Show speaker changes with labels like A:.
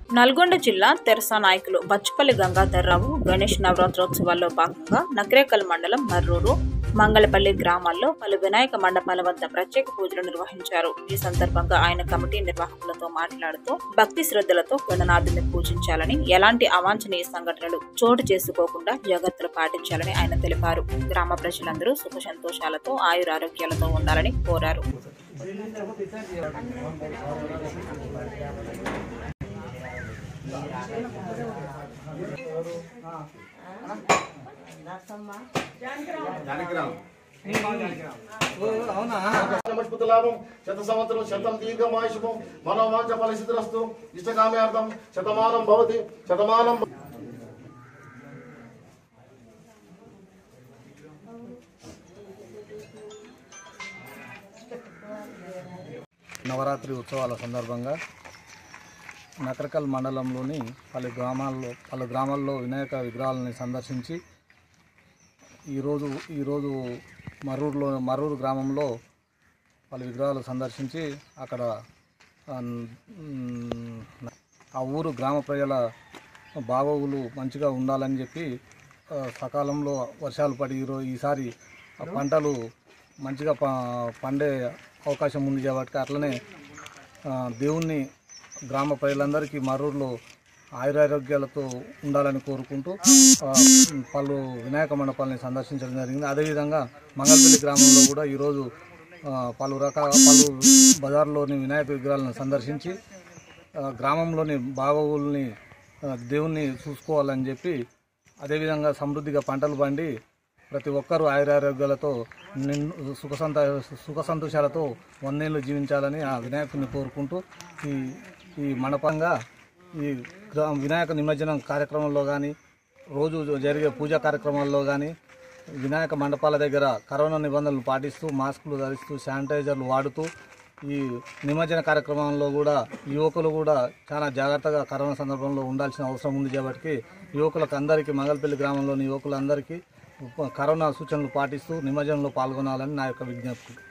A: నల్గొండ జిల్లా తెరసా నాయకులు బచ్చుపల్లి గంగాధర్రావు గణేష్ నవరాత్రోత్సవాల్లో భాగంగా నక్రేకల్ మండలం మర్రూరు మంగళపల్లి గ్రామాల్లో పలు వినాయక మండపాల వద్ద ప్రత్యేక పూజలు నిర్వహించారు ఈ సందర్భంగా ఆయన కమిటీ నిర్వాహకులతో మాట్లాడుతూ భక్తి శ్రద్ధలతో గణనాథుని పూజించాలని ఎలాంటి అవాంఛనీయ సంఘటనలు చోటు చేసుకోకుండా జాగ్రత్తలు పాటించాలని ఆయన తెలిపారు గ్రామ ప్రజలందరూ సుఖ సంతోషాలతో ఆయురారోగ్యాలతో ఉండాలని కోరారు
B: మజబూత లాభం శత సంవత్సరం శతం దీర్ఘమాయుషం మనోవాంఛ ఫలసిద్రస్తు ఇష్టకామ్యార్థం శతమానం భవతి శతమానం
C: నవరాత్రి ఉత్సవాల సందర్భంగా నకరకల్ మండలంలోని పలు గ్రామాల్లో పలు గ్రామాల్లో వినాయక విగ్రహాలని సందర్శించి ఈరోజు ఈరోజు మర్రూరులో మర్రూరు గ్రామంలో పలు విగ్రహాలు సందర్శించి అక్కడ ఆ, మ్, ఆ ఊరు గ్రామ ప్రజల బాగోగులు మంచిగా ఉండాలని చెప్పి ఆ, సకాలంలో వర్షాలు పడి ఈరోజు ఈసారి ఆ పంటలు మంచిగా ప- పండే అవకాశం ఉంది కాబట్టి అట్లనే ఆ, దేవుణ్ణి గ్రామ ప్రజలందరికీ మరూరులో ఆయురారోగ్యాలతో ఉండాలని కోరుకుంటూ ఆ, పలు వినాయక మండపాలని సందర్శించడం జరిగింది అదేవిధంగా మంగళపల్లి గ్రామంలో కూడా ఈరోజు ఆ, పలు రకాల పలు బజార్లోని వినాయక విగ్రహాలను సందర్శించి ఆ, గ్రామంలోని బాగోగుల్ని ఆ, దేవుణ్ణి చూసుకోవాలని చెప్పి అదేవిధంగా సమృద్ధిగా పంటలు పండి ప్రతి ఒక్కరూ ఆయురారోగ్యాలతో నిన్ను సుఖ సంత సుఖ సంతోషాలతో వందేళ్ళు జీవించాలని ఆ వినాయకుడిని కోరుకుంటూ ఈ ఈ మండపంగా ఈ గ్రా- వినాయక నిమజ్జనం కార్యక్రమంలో కానీ రోజు జరిగే పూజా కార్యక్రమాల్లో కానీ వినాయక మండపాల దగ్గర కరోనా నిబంధనలు పాటిస్తూ మాస్కులు ధరిస్తూ శానిటైజర్లు వాడుతూ ఈ నిమజ్జన కార్యక్రమంలో కూడా యువకులు కూడా చాలా జాగ్రత్తగా కరోనా సందర్భంలో ఉండాల్సిన అవసరం ఉంది కాబట్టి యువకులకు అందరికీ మంగళపల్లి గ్రామంలోని యువకులందరికీ కరోనా సూచనలు పాటిస్తూ నిమజ్జనంలో పాల్గొనాలని నా యొక్క విజ్ఞప్తి